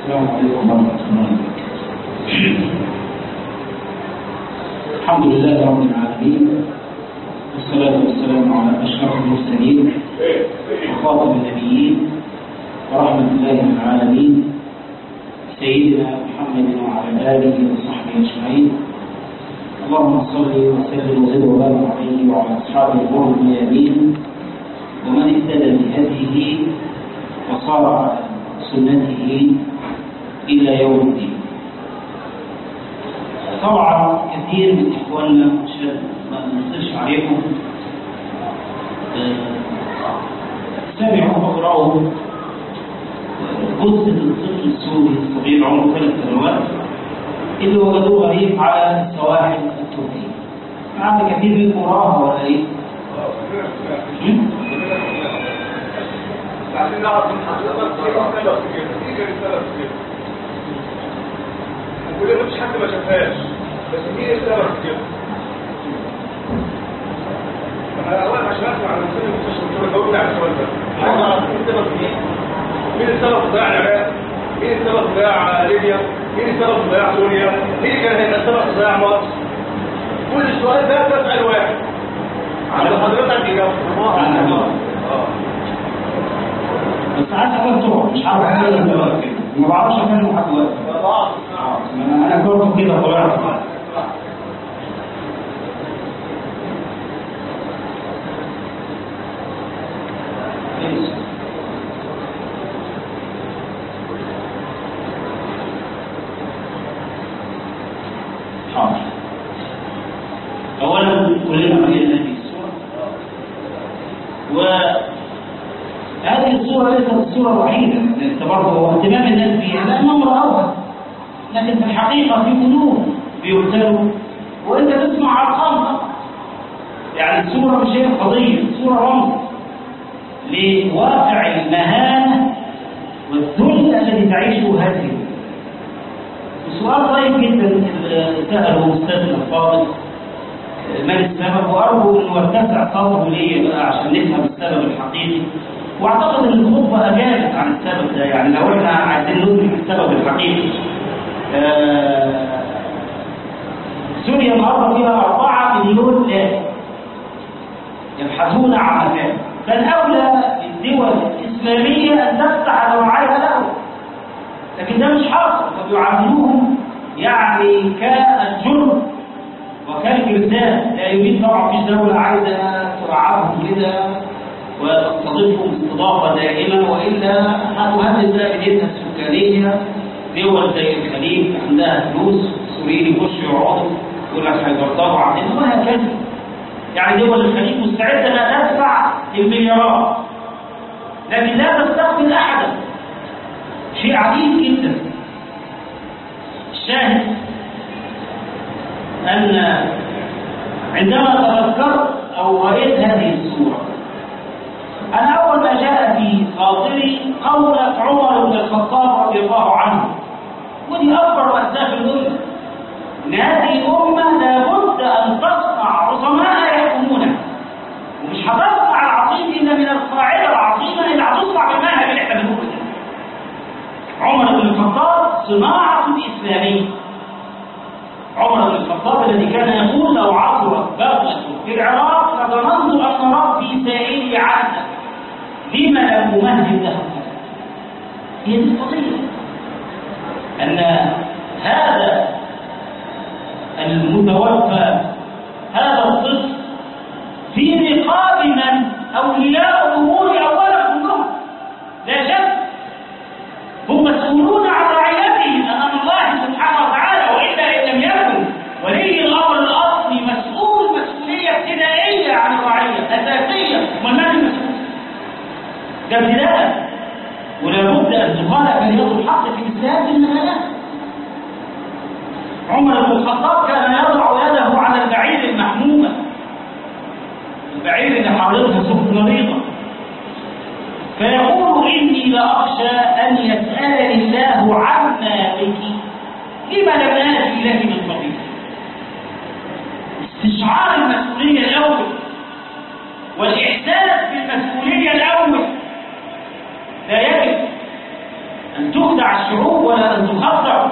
السلام عليكم ورحمة الله وبركاته الحمد لله رب العالمين والصلاة والسلام على أشرف المرسلين وخاتم النبيين ورحمة الله للعالمين سيدنا محمد وعلى آله وصحبه أجمعين اللهم صل وسلم وزد وبارك عليه وعلى أصحابه الغر الميامين ومن اهتدى بهديه وصار على سنته إلى يوم الدين طبعا كثير من إخواننا عشان ما نصرش عليكم سمعوا وقرأوا قصة الطفل السوري الصغير عمره ثلاث سنوات اللي وجدوه غريب على السواحل التركية عند كثير منكم راها ولا ايه؟ عايزين نعرف من حضرتك ايه السبب في كده؟ ايه كان السبب في كده؟ وكل مفيش حد ما شافهاش بس مين السبب في كده؟ انا اولا عشان اسمع عن المسلم المستشفى الدكتور جاوبني على السؤال ده عايز اعرف مين السبب في ايه؟ مين السبب في ضياع العراق؟ مين السبب في ضياع ليبيا؟ مين السبب في ضياع سوريا؟ مين اللي كان هيبقى السبب في ضياع مصر؟ كل السؤال ده تسأل واحد عند حضرتك اجابته اه بس عايز اقول طرق مش عارف اعمل دلوقتي كده ما بعرفش اعمله لحد دلوقتي بعض انا انا كنت كده طلعت حاضر اولا كلنا قرينا هذه السوره وهذه الصورة ليست الصورة الوحيدة انت برضه اهتمام الناس بها لأنها أمر أول لكن في الحقيقة في قلوب بيبتلوا وأنت تسمع أرقام فقط. يعني الصورة مش هي القضية الصورة رمز لواقع المهانة والذل الذي تعيشه هذه الأمة. وسؤال طيب جدا سأله أستاذنا الفاضل ما السبب وأرجو أنه يتسع صدره لي بقى عشان نفهم السبب الحقيقي واعتقد ان الخطبه اجابت عن السبب ده يعني لو احنا عايزين ندرك السبب الحقيقي آه، سوريا النهارده فيها 4 مليون لاجئ يبحثون عن مكان فالاولى للدول الاسلاميه ان تفتح نوعيها لهم لكن ده مش حاصل فبيعاملوهم يعني كالجرم وكالجلدان لا يريد طبعا مفيش دوله عايزه ترعاهم كده وتستضيفهم استضافة دائمة وإلا هتهدد بقى بنيتها السكانية دول زي الخليج عندها فلوس السوريين يخشوا يقعدوا يقول لك هيبرطبوا عندنا وهكذا يعني دول الخليج مستعدة لا تدفع المليارات لكن لا تستقبل أحدا شيء عجيب جدا الشاهد أن عندما تذكرت أو رأيت هذه الصورة أنا أول ما جاء في خاطري قولة عمر بن الخطاب رضي الله عنه ودي أكبر مأساة في الأمة إن هذه الأمة لابد أن تصنع عظماء يحكمونها ومش هتصنع العظيم إلا من القاعدة العظيمة اللي هتصنع بالمنهج اللي احنا بنقوله ده عمر بن الخطاب صناعة إسلامية عمر بن الخطاب الذي كان يقول لو عثرت بغلة في العراق لظننت أن ربي سائلي عنها لما لم أمهد له هي دي القضية أن هذا المتوفى هذا الطفل في رقاب من أولياء الأمور أولا كلهم لا شك هم مسؤولون عن رعيتهم أمام الله سبحانه وتعالى وإلا إن لم يكن ولي الأمر الأصلي مسؤول مسؤولية ابتدائية عن الرعية أساسية ومن المسؤول ده ابتداء ولا بد أن تخالف رياض الحق في الإسلام بالمهانات عمر بن الخطاب كان يضع يده على البعير المحمومة البعير اللي حاضرها سفن مريضة فيقول إني لأخشى أن يسألني الله عما بك لما لم آتي إليه من فضيلة استشعار المسؤولية الأول والإحساس بالمسؤولية الأول لا يجب أن تخدع الشعوب ولا أن تخدع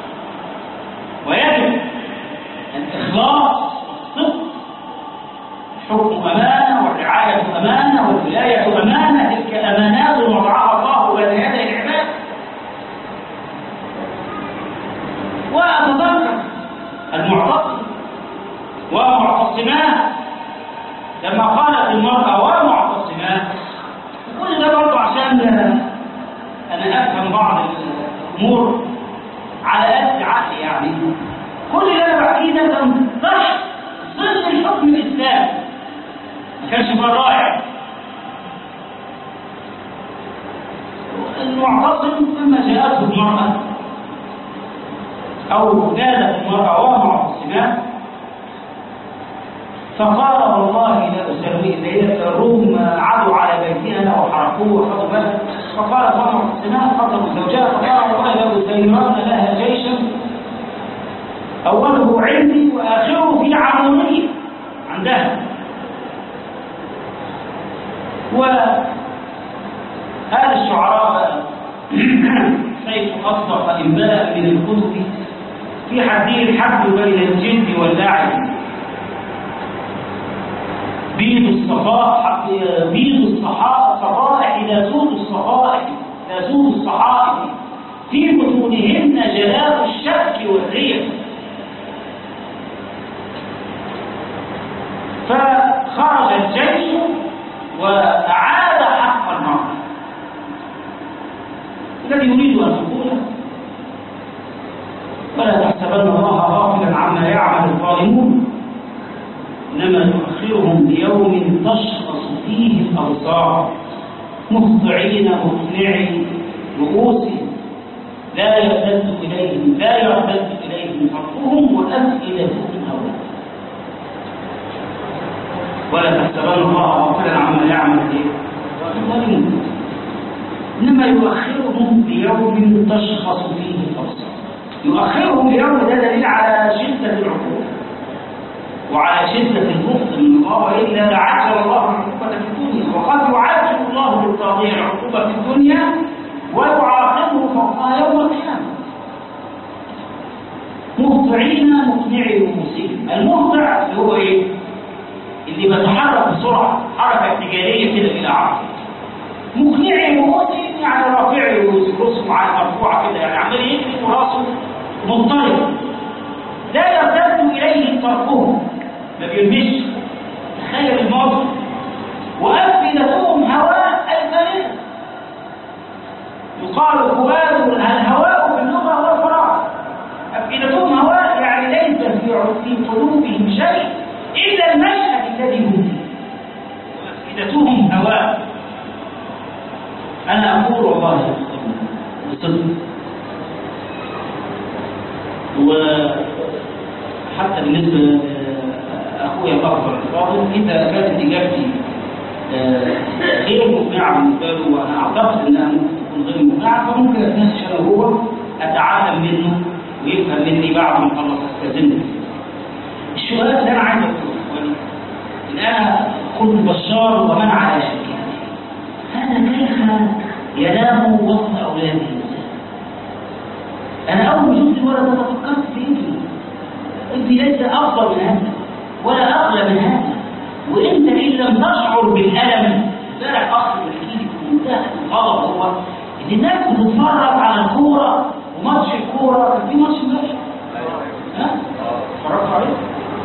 ويجب الإخلاص والصدق الحكم أمانة والرعاية أمانة والولاية أمانة تلك أمانات وضعها الله بين يدي العباد وأتذكر المعتصم ومعتصمات لما قالت المرأة ومعتصمات كل ده برضه عشان أنا أفهم بعض الأمور على قد عقلي يعني كل اللي أنا بحكيه ده كان تحت ظل الحكم الإسلامي ما كانش فرائع المعتصم لما جاءته المرأة أو نادت المرأة ومعتصمات فقال والله لا أسوي ليلة الروم عدوا على بيتنا وحرقوه وخذوا بالك فقال فمعتصمات قتلوا زوجها فقال والله لا أسيرن لها جيشا أوله عندي وآخره في عمونية عندها وهذا الشعراء سيف أصدق إنباء من الكتب في حديث الحد بين الجد واللعب بيض الصفاء بيض الصحاء صفائح لا سود الصفائح لا سود الصحائف في بطونهن جلاء الشك والريح فخرج الجيش وأعاد حق المرء الذي يريد أن يقوله ولا تحسبن الله غافلا عما يعمل الظالمون إنما يؤخرهم ليوم تشخص فيه الأبصار مخضعين مقنعي رؤوسهم لا يرتد إليهم لا يرتد إليهم طرفهم وأفئدتهم هواء ولا تحسبن الله غافلا عما يعمل الظالمون إنما يؤخرهم ليوم تشخص فيه الأبصار يؤخرهم ليوم ده دليل على شدة العقوبة وعلى شدة البغض من الله وإلا لعجل الله العقوبة في الدنيا وقد يعجل الله بالطاغية العقوبة في الدنيا ويعاقبه فوقها يوم القيامة مخضعين مقنعي رؤوسهم المخضع اللي هو ايه؟ اللي بيتحرك بسرعة حركة اتجاهية كده إلى عقل مقنعي رؤوسهم يعني رافعي رؤوسهم على مرفوعة كده يعني عمال يجري وراسه مضطرب لا يرتد إليه طرفهم ما بيلمش تخيل الموقف وأفئدتهم هواء الفارغ يقال فؤاد الهواء في اللغة هو الفراغ أفئدتهم هواء يعني ليس في في قلوبهم شيء إلا المشهد الذي هم فيه أفئدتهم هواء أنا أقول والله بصدق وحتى بالنسبة أخويا الأكبر الفاضل إذا كانت إجابتي غير مقنعة بالنسبة له وأنا أعتقد إنها ممكن تكون غير مقنعة فممكن أتناقش أنا وهو أتعلم منه ويفهم مني بعد ما أخلص أستاذنه السؤال اللي أنا عايز أقوله إن أنا كنت بشار ومن على شكل هذا كيف ينام وسط أولاده أنا أول ما شفت الولد ده فكرت في ابني ابني ليس أفضل من هذا ولا أغلى من هذا وأنت إن لم تشعر بالألم امبارح أخ بيحكي لي في منتهى الغضب هو إن الناس بتتفرج على الكورة وماتش الكورة كان في ماتش امبارح ها؟ اتفرجت عليه؟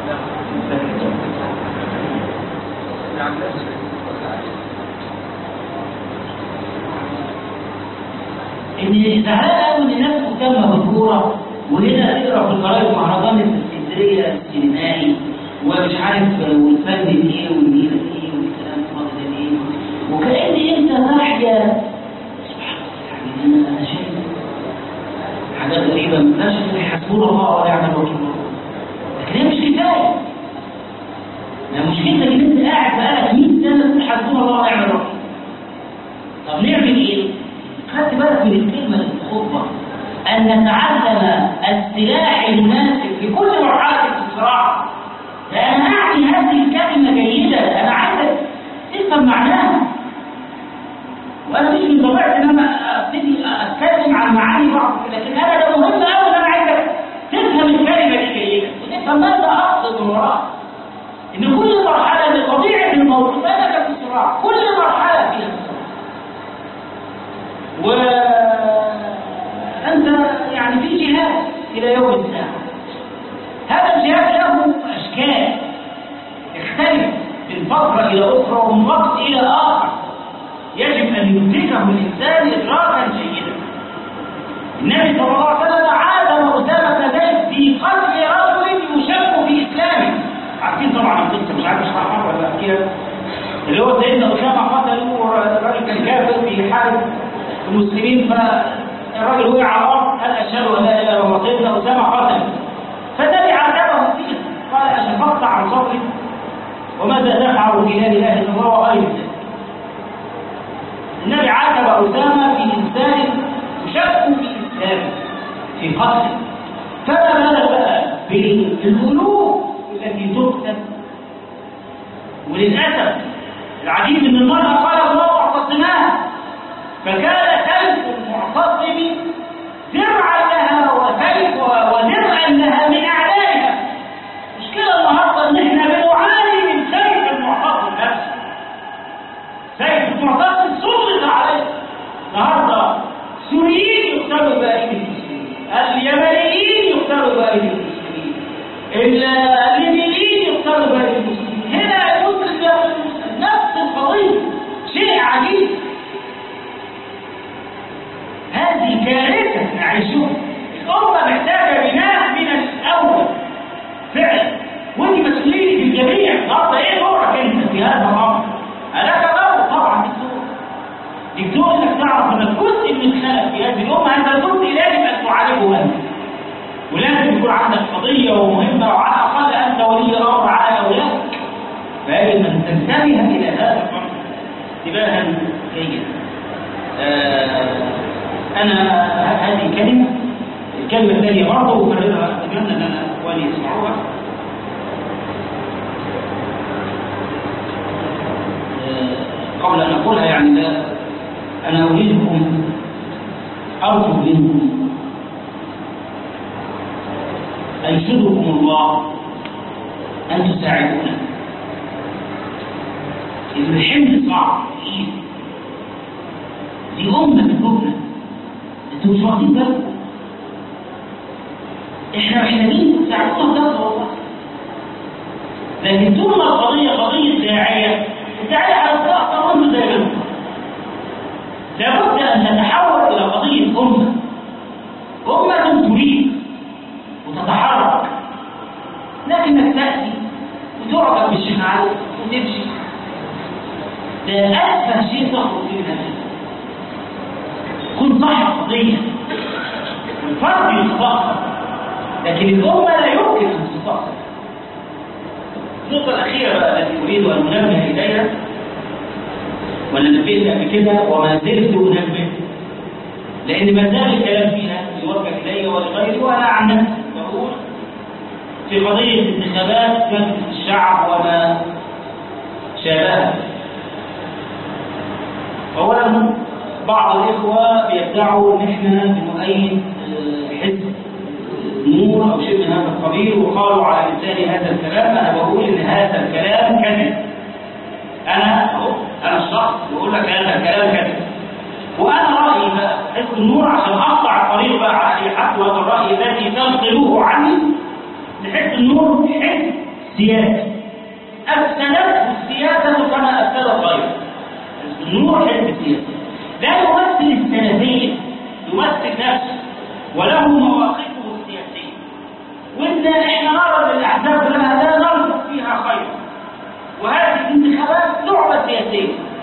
ان زعلان قوي ان الناس مهتمه بالكوره وهنا تقرا في الجرايد مهرجان الاسكندريه السينمائي ومش عارف والفن ايه والنيل ايه والكلام الفاضي ده ايه وكأن انت ناحيه سبحان الله يعني انا انا شايف حاجات غريبه مش حسبونا الله ونعم الوكيل لكن هي مش كفايه ما مشكلتك ان انت قاعد بقالك 100 سنه تقول حسبونا الله ونعم الوكيل طب نعمل ايه؟ خدت بالك من الكلمة اللي في الخطبة أن نتعلم السلاح المناسب في كل مرحلة في الصراع لأن أعني هذه الكلمة جيدة أنا عايزك تفهم معناها وأنا مش من طبيعتي إن أنا أبتدي أتكلم وأنت يعني في جهاد إلى يوم الساعة هذا الجهاد له أشكال يختلف من فترة إلى أخرى ومن وقت إلى آخر يجب أن يدركه الإنسان إدراكا جيدا النبي صلى الله عليه وسلم عادم أسامة زيد في قتل رجل يشك في إسلامه عارفين طبعا القصة مش عارف اشرحها ولا أحكيها اللي هو سيدنا أسامة قتله الراجل كان كافر بيحارب المسلمين فالراجل وقع على الأرض قال أشهد أن لا إله إلا الله سيدنا أسامة قتله فالنبي عاتبه فيه قال أشفقت عن صبري وماذا تفعل في لا إله إلا الله وغير ذلك النبي عاتب أسامة في إنسان يشك في إسلامه في قتله فما بالك بقى بالقلوب التي تقتل وللأسف العديد من المرأة قال الله معتصمات فكان سيف المعتصم درعا لها وسيف ودرعا لها من أعدائها مشكلة النهارده إن إحنا بنعاني من سيف المعتصم نفسه سيف المعتصم سلط عليه النهارده سوريين يقتلوا بأيدي المسلمين اليمنيين يقتلوا بأيدي المسلمين الليبيين يقتلوا بأيدي المسلمين هنا المسلم يقتل المسلم نفس القضية شيء عجيب هذه كارثة نعيشها الأمة محتاجة بناء من الأول فعلا ودي مسؤولية الجميع النهارده إيه دورك أنت في هذا الأمر؟ لك دور طبعا دكتور دكتور انك تعرف انك جزء من خلق في هذه الامه هذا الجزء لازم ان تعالجه انت ولازم يكون عندك قضيه ومهمه وعلى الاقل انت ولي الامر على اولادك فيجب ان تنتبه الى هذا الامر انتباها جيدا آه انا هذه كلمه الكلمه الثانيه برضه اكررها اتمنى ان انا اخواني يسمعوها قبل أن أقولها يعني لا أنا أريدكم أرجو منكم أنشدكم الله أن تساعدونا إن الحمل صعب إيه دي أمة بتجوبنا أنتوا مش واخدين بالكم إحنا محتاجين تساعدونا بجد والله لكن طول ما القضية قضية داعية الداعية على الصراط وانتم زي ما انتم لابد ان نتحول الى قضيه امه امه تريد وتتحرك لكنك تاتي وتعجب بالشيخ علي وتمشي ده اسفل شيء تخرج فيه من كن صاحب قضيه الفرد يتفاخر لكن الامه لا يمكن ان تتفاخر النقطة الأخيرة بقى التي أريد أن أنبه إليها وأنا نبهت قبل كده وما زلت أنبه لأن ما زال الكلام فيها يوجه إلي ولغيري وأنا عن نفسي بقول في قضية انتخابات مجلس الشعب وما شابهها أولا بعض الإخوة بيدعوا إن إحنا بنؤيد حزب نور او شيء من هذا القبيل وقالوا على لسان هذا الكلام انا بقول ان هذا الكلام كذب انا اهو انا الشخص بقول لك هذا الكلام كذب وانا رايي بقى حزب النور عشان اقطع الطريق بقى على اي حد وهذا الراي الذي تنقلوه عني لحزب النور حزب سياسي افسدته السياسه كما افسدت غيره حزب النور حزب سياسي لا يمثل السلفيه يمثل نفسه وله مواقفه السياسيه وان احنا نرى الاحزاب لنا لا نرزق فيها خيرا وهذه الانتخابات لعبه سياسيه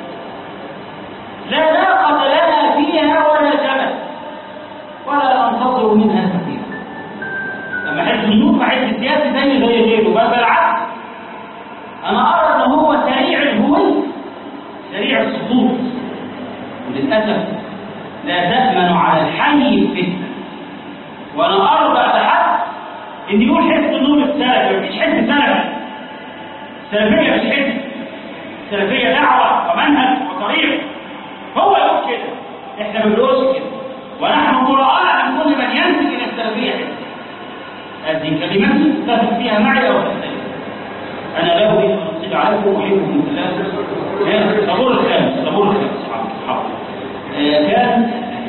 لا ناقه لنا فيها ولا جبل ولا ننتظر منها كثيرا لما حزب النور حزب سياسي زي زي غيره بل بالعكس انا ارى ان هو سريع الهويه سريع السقوط وللاسف لا تامن على الحي الفتنه وانا ارى اتحدى ان يقول حزب النور السلفي مفيش حزب سلفي السلفيه مش حزب السلفيه دعوه ومنهج وطريق هو يقول كده احنا ما بنقولش كده ونحن براء عن كل من ينسب الى السلفيه حزب هذه كلمات تتفق فيها معي او تختلف انا لا اريد ان اصيب عليكم احبكم في الله طابور الخامس طابور الخامس حاضر حاضر آه كان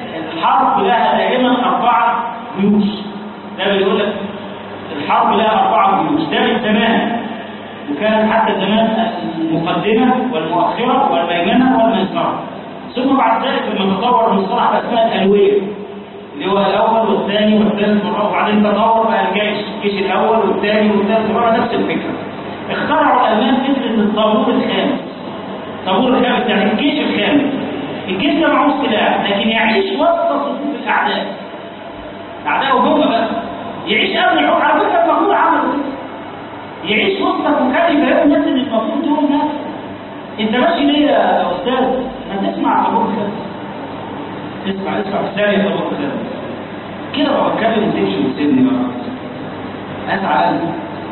الحرب لها دائما أربعة جيوش ده بيقول لك الحرب لها أربعة جيوش ده من زمان وكان حتى زمان المقدمة والمؤخرة والميمنة والميسرة ثم بعد ذلك لما تطور المصطلح بقى اسمها الألوية اللي هو الأول والثاني والثالث والرابع وبعدين تطور بقى الجيش الجيش الأول والثاني والثالث والرابع نفس الفكرة اخترعوا الألمان فكرة الطابور الخامس الطابور الخامس يعني الجيش الخامس الجيش ده معهوش سلاح لكن يعيش وسط صفوف الأعداء أعداء هم بس يعيش قبل الحروب على فكرة المفروض عملوا كده يعيش وسطك وكان يفهم الناس ان المفروض دول ناس انت ماشي ليه يا استاذ ما تسمع طابور الخامس اسمع اسمع ثاني طابور الخامس كده بقى بتكلم وتمشي وتسيبني بقى اسعى قلبي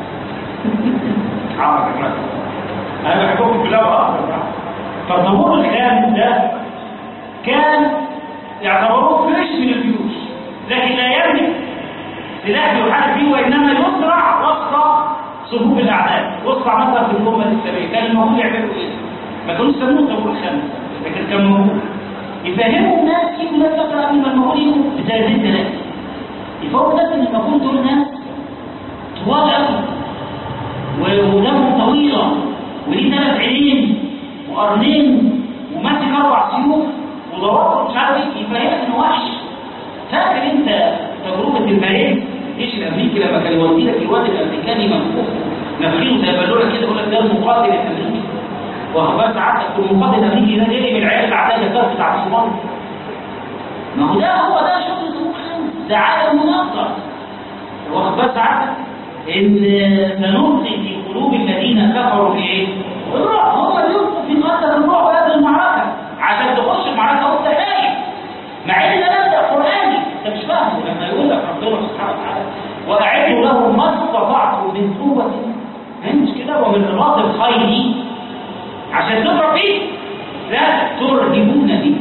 عارف انا بحبكم في اللعبه اكتر فالطابور الخامس ده كان يعتبروه فريش من الجيوش لكن لا يملك سلاح يحارب فيه وانما يسرع وسط صفوف الاعداء وسط مثلا في الامه الاسلاميه كان المفروض يعملوا ايه؟ ما كانوش يسموه الطابور الخامس لكن كان موجود يفهموا الناس يجوا ناس مثلا قبل ما المفروض يجوا بسنتين ثلاثه يفهموا الناس ان المفروض دول ناس طوال قوي ودمهم طويله وليه ثلاث عينين وقرنين وماسك اربع سيوف ودورات مش عارف ايه يفهمك انه وحش فاكر انت تجربه المريض الجيش الامريكي لما كان يودي لك الواد الامريكاني منفوخ نفخينه زي بالونه كده يقول لك ده المقاتل الامريكي واخبار سعادتك المقاتل الامريكي ده جاي من العيال الاعداء الكاس بتاع الصومال ما هو ده هو ده شغل الخامس ده عالم منظر واخبار سعادتك ان سنلقي في قلوب الذين كفروا في ايه؟ الرعب هم اللي يلقوا في قتل الرعب هذه المعركه عشان تخش المعركه وانت خايف مع ان ده مبدا قراني انت مش فاهمه لما يقول لك ربنا سبحانه وتعالى واعدوا له ما استطعتم من قوه مش كده ومن رباط الخيل عشان تضرب فيه لا ترهبون به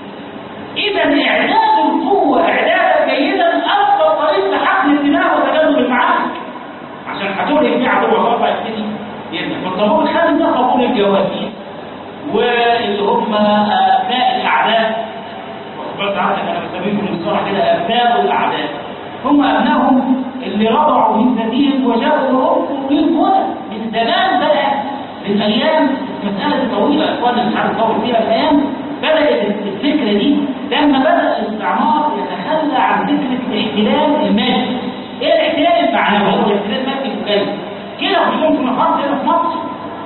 اذا اعداد القوه اعدادا جيدا افضل طريق لحقن الدماء وتجنب المعارك عشان هترهب بيه عدو الله فيبتدي يبدا فالطابور الخامس ده طابور الجواسيس واللي هم ابناء الاعداء بس عندك انا بسميهم بصراحه كده ابناء الاعداء هم ابنائهم اللي رضعوا من ثديهم وجاءوا لهم من هنا من زمان بقى من ايام مساله طويله اخوانا مش عارف اطول فيها الايام بدات الفكره دي لما بدا الاستعمار يتخلى عن فكره الاحتلال المادي ايه الاحتلال المعنوي هو الاحتلال المادي الكلي كده في يوم في محافظه هنا في مصر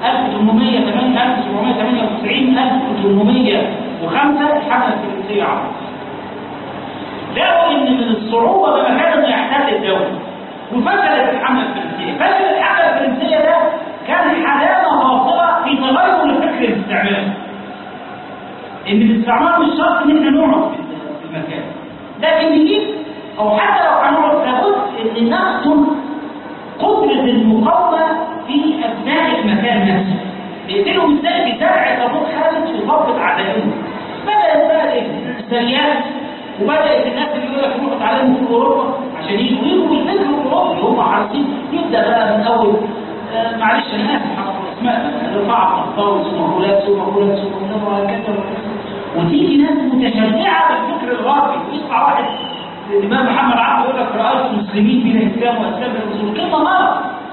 1898 1895 الحمله الفرنسيه عملت لقوا ان من الصعوبه بمكان انه يحتل الدوله وفشلت الحمله الفرنسيه فشلت الحمله الفرنسيه ده كان علامه خاطئه في تغير فكر الاستعمار ان الاستعمار مش شرط ان احنا نقعد في المكان لكن نجيب او حتى لو هنقعد لابد ان نقتل قدره المقاومه في ابناء المكان نفسه نقتلهم ازاي بزرع طابور خالد في ضبط اعدائهم بدات بقى السريات وبدات الناس اللي يقول لك روحوا اتعلموا في اوروبا عشان يجوا يجوا بالفكر الاوروبي هم عارفين يبدا بقى من اول آه معلش انا اسف حفظ الاسماء رفاعه الطاوس ومقولات ومقولات ومقولات وهكذا وتيجي ناس متشجعه بالفكر الغربي يطلع واحد الامام محمد عبد يقول لك رايت مسلمين بلا اسلام واسلام بلا مسلمين كلمه غلط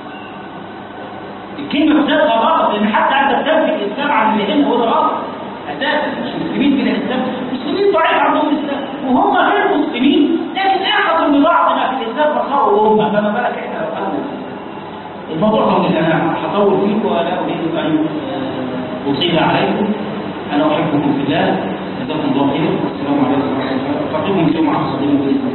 الكلمه بذاتها غلط لان حتى انت تنفي الاسلام عن اللي هنا هو ده غلط اساسا مش مسلمين بلا اسلام مسلمين ضعيف عندهم الاسلام وهم غير مسلمين لكن اعطوا لبعض ما في الاسلام فصاروا هم فما بالك احنا لو قلنا الموضوع طويل انا هطول فيكم ولا اريد ان اطيل عليكم انا احبكم في الله جزاكم الله خير والسلام عليكم ورحمه الله التقيكم في يوم عصر باذن الله